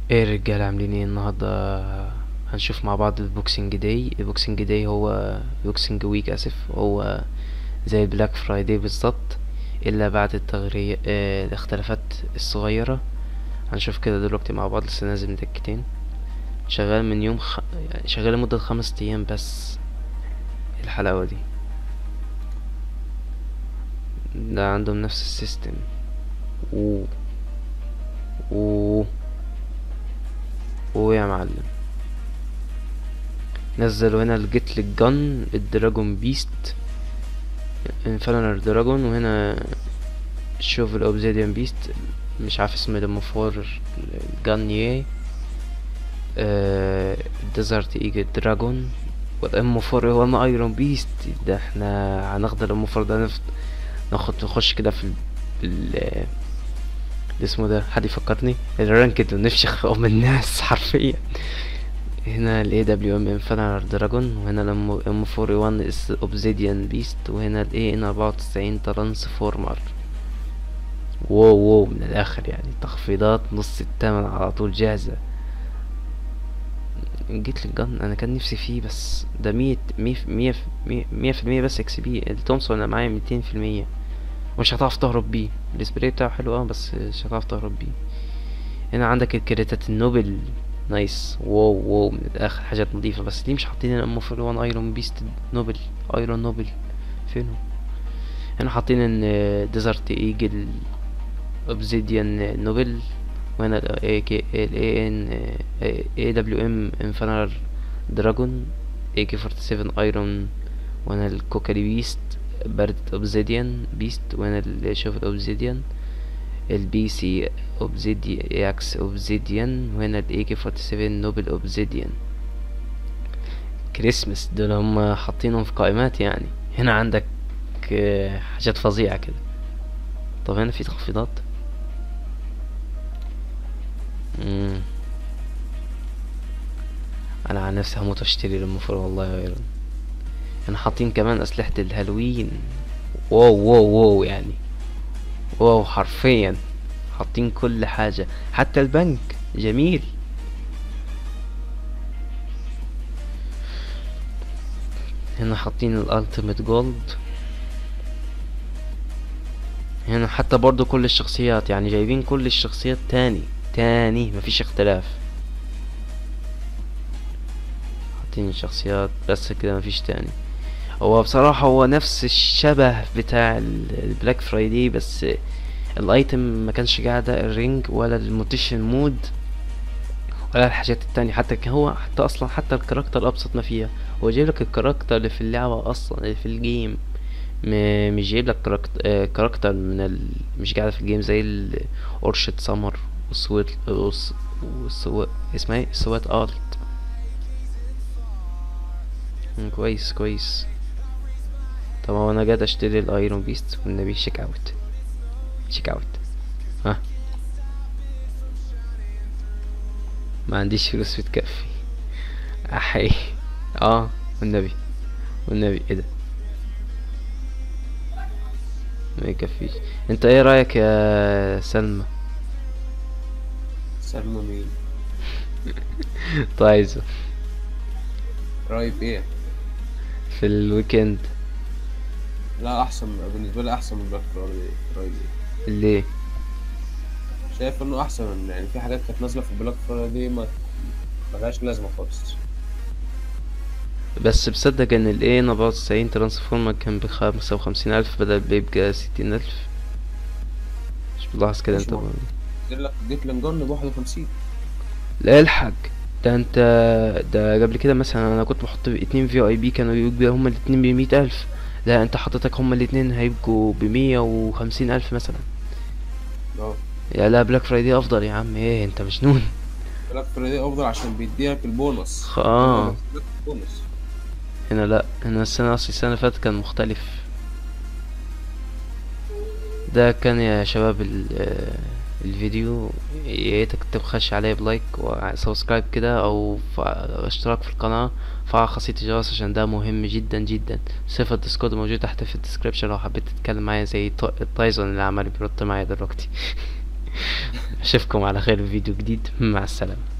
ايه الرجالة عاملين ايه النهاردة هنشوف مع بعض البوكسنج داي البوكسنج داي هو بوكسنج ويك اسف هو زي البلاك فرايداي بالظبط الا بعد التغيير آه الاختلافات الصغيرة هنشوف كده دلوقتي مع بعض لسه نازل من دقيقتين شغال من يوم خ... يعني شغال لمدة خمس ايام بس الحلاوة دي ده عندهم نفس السيستم اوه اوه اوه يا معلم نزلوا هنا الجيت جن الدراجون بيست انفنر دراجون وهنا شوف الاوبزيديان بيست مش عارف اسمه ده فور الجانيه آه ديزرت ايجل دراجون والام فور هو انا ايرون بيست ده احنا هناخد الام فور ده نفت ناخد نخش كده في ال ال- اسمه ده حد يفكرني الرانكد ونفشخ ام الناس حرفيا هنا ال AWM Infinite دراجون وهنا ال M41 Obsidian Beast وهنا ال AN 94 ترانسفورمر واو واو من الآخر يعني تخفيضات نص التمن على طول جاهزة جيت للجن أنا كان نفسي فيه بس ده مية مية مية مية مية في المية بس اكس بي التومسون أنا معايا ميتين في المية مش هتعرف تهرب بيه السبراي بتاعه حلو اه بس مش هتعرف تهرب بيه هنا عندك الكريتات النوبل نايس واو واو من الاخر حاجات نظيفة بس ليه مش حاطين الام فور وان ايرون بيست نوبل ايرون نوبل فينه هنا حاطين ان ديزرت ايجل اوبزيديان نوبل وهنا ال اي كي ال اي ان اي دبليو ام انفنر دراجون اي كي 47 ايرون وهنا الكوكالي بيست باردة اوبزيديان بيست وهنا اللي شوف الاوبزيديان البي سي اوبزيديان اكس اوبزيديان وهنا الاي كي 47 نوبل اوبزيديان كريسمس دول هم حاطينهم في قائمات يعني هنا عندك آه، حاجات فظيعة كده طب هنا في تخفيضات مم. انا عن نفسي هموت اشتري المفروض والله يا ايرون هنا حاطين كمان اسلحة الهالوين واو واو واو يعني واو حرفيا حاطين كل حاجة حتى البنك جميل هنا حاطين الالتيميت جولد هنا حتى برضو كل الشخصيات يعني جايبين كل الشخصيات تاني تاني مفيش اختلاف حاطين الشخصيات بس كده مفيش تاني هو بصراحة هو نفس الشبه بتاع البلاك فرايداي بس الايتم ما كانش قاعدة الرينج ولا الموتيشن مود ولا الحاجات التانية حتى كان هو حتى اصلا حتى الكاركتر ابسط ما فيها هو جايب لك الكاركتر اللي في اللعبة اصلا اللي في الجيم م- مش جايب لك كاركتر, آه كاركتر من ال... مش قاعدة في الجيم زي ال- أورشة سمر وسويت وس... وسو... اسمها ايه سوات ارت مم، كويس كويس طب هو انا جاد اشتري الايرون بيست والنبي شيك اوت شيك اوت ها ما عنديش فلوس بتكفي احي اه والنبي والنبي ايه ده ما يكفيش انت ايه رايك يا سلمى سلمى مين طايزة رأيي في ايه في الويكند لا احسن بالنسبه لي احسن من بلاك فرايداي فرايداي ليه شايف انه احسن من يعني في حاجات كانت نازله في بلاك فرايداي ما ملهاش لازمه خالص بس بصدق ان ال A 94 ترانسفورمر كان بخمسة وخمسين الف بدل بيبقى ستين الف مش بتلاحظ كده مش انت مهم. برضه؟ قلت لك جيت لنجن ب 51 لا الحق ده انت ده قبل كده مثلا انا كنت بحط اتنين في اي بي كانوا يبقوا هما الاتنين بمية الف لا انت حضرتك هما الاتنين هيبقوا بمية وخمسين الف مثلا اه يا لا بلاك فرايداي افضل يا عم ايه انت مجنون بلاك فرايداي افضل عشان بيديلك البونص خ- اه بيديلك البونص هنا لا هنا السنة اصلي السنة اللي فاتت كان مختلف ده كان يا شباب ال- آه، الفيديو يا ريتك تبخش عليه بلايك وسبسكرايب كده او ف- اشتراك في القناة فعل خاصية الجرس عشان ده مهم جدا جدا صفة ديسكورد موجود تحت في الديسكريبشن لو حبيت تتكلم معايا زي ط- التايزون اللي عمال بيرد معايا دلوقتي اشوفكم على خير في فيديو جديد مع السلامة